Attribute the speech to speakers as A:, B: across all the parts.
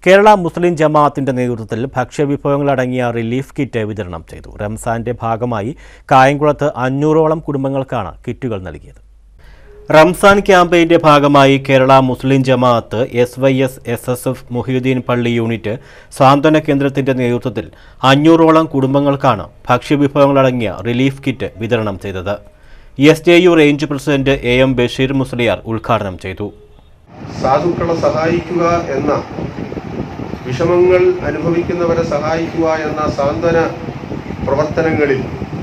A: കേരള മുസ്ലിം ജമാഅത്തിന്റെ നേതൃത്വത്തിൽ ഭക്ഷ്യവിഭവങ്ങളടങ്ങിയ relief kit വിതരണം ചെയ്തു റംസാന്റെ ഭാഗമായി കായംകുളത്ത് അഞ്ഞൂറോളം കുടുംബങ്ങൾക്കാണ് കിറ്റുകൾ നൽകിയത് റംസാൻ ക്യാമ്പയിന്റെ ഭാഗമായി Kerala Muslim Jamaat S Y S S S F Muhiyuddin Palli unit സാന്ത്വന കേന്ദ്രത്തിന്റെ നേതൃത്വത്തിൽ അഞ്ഞൂറോളം കുടുംബങ്ങൾക്കാണ് ഭക്ഷ്യവിഭവങ്ങളടങ്ങിയ റിലീഫ് കിറ്റ് വിതരണം ചെയ്തത് S J U range president A M Basheer Musliyar ഉദ്ഘാടനം ചെയ്തു
B: സാധുക്കളെ സഹായിക്കുക എന്ന വിഷമങ്ങൾ അനുഭവിക്കുന്നവരെ സഹായിക്കുക എന്ന സാന്ത്വന പ്രവർത്തനങ്ങളിൽ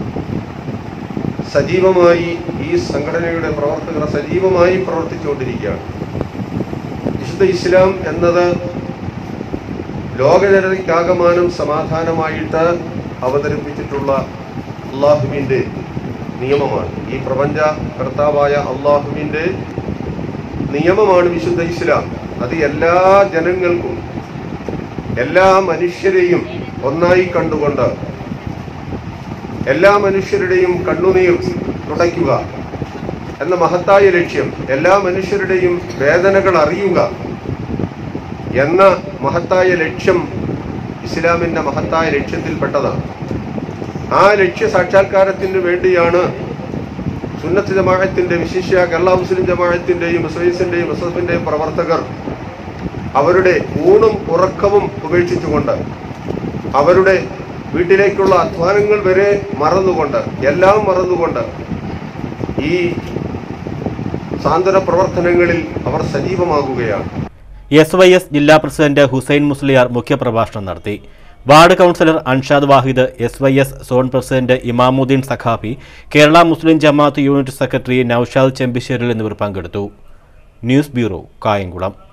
B: സജീവമായി ഈ സംഘടനയുടെ പ്രവർത്തകർ സജീവമായി പ്രവർത്തിച്ചുകൊണ്ടിരിക്കുകയാണ് വിശുദ്ധ ഇസ്ലാം എന്നത് ലോകജനതയ്ക്കാകമാനം സമാധാനമായിട്ട് അവതരിപ്പിച്ചിട്ടുള്ള അള്ളാഹുവിൻ്റെ നിയമമാണ് ഈ പ്രപഞ്ച കർത്താവായ അള്ളാഹുവിൻ്റെ നിയമമാണ് വിശുദ്ധ ഇസ്ലാം അത് എല്ലാ ജനങ്ങൾക്കും എല്ലാ മനുഷ്യരെയും ഒന്നായി കണ്ടുകൊണ്ട് എല്ലാ മനുഷ്യരുടെയും കണ്ണുനീർ തുടയ്ക്കുക എന്ന മഹത്തായ ലക്ഷ്യം എല്ലാ മനുഷ്യരുടെയും വേദനകൾ അറിയുക എന്ന മഹത്തായ ലക്ഷ്യം ഇസ്ലാമിൻ്റെ മഹത്തായ ലക്ഷ്യത്തിൽപ്പെട്ടതാണ് ആ ലക്ഷ്യ സാക്ഷാത്കാരത്തിന് വേണ്ടിയാണ് സുന്നത്ത് ജമാഅത്തിന്റെ വിശിഷ്യ കേരള മുസ്ലിം ജമാഅത്തിന്റെയും മുസ്ലിംസിന്റെയും മുസ്ലിമിന്റെയും പ്രവർത്തകർ അവരുടെ ഊണും ഉറക്കവും ഉപേക്ഷിച്ചുകൊണ്ട് അവരുടെ വീട്ടിലേക്കുള്ള അധ്വാനങ്ങൾ വരെ മറന്നുകൊണ്ട് എല്ലാം മറന്നുകൊണ്ട് ഈ സാന്ത്വന പ്രവർത്തനങ്ങളിൽ അവർ സജീവമാകുകയാണ്
A: എസ് വൈ എസ് ജില്ലാ പ്രസിഡന്റ് ഹുസൈൻ മുസ്ലിയാർ മുഖ്യപ്രഭാഷണം നടത്തി ward councillor Anshad Wahid S Y S zone president Imamuddin Saqafi Kerala Muslim Jamaat unit secretary Noushad Chembisseril എന്നിവർ പങ്കെടുത്തു ന്യൂസ് ബ്യൂറോ കായംകുളം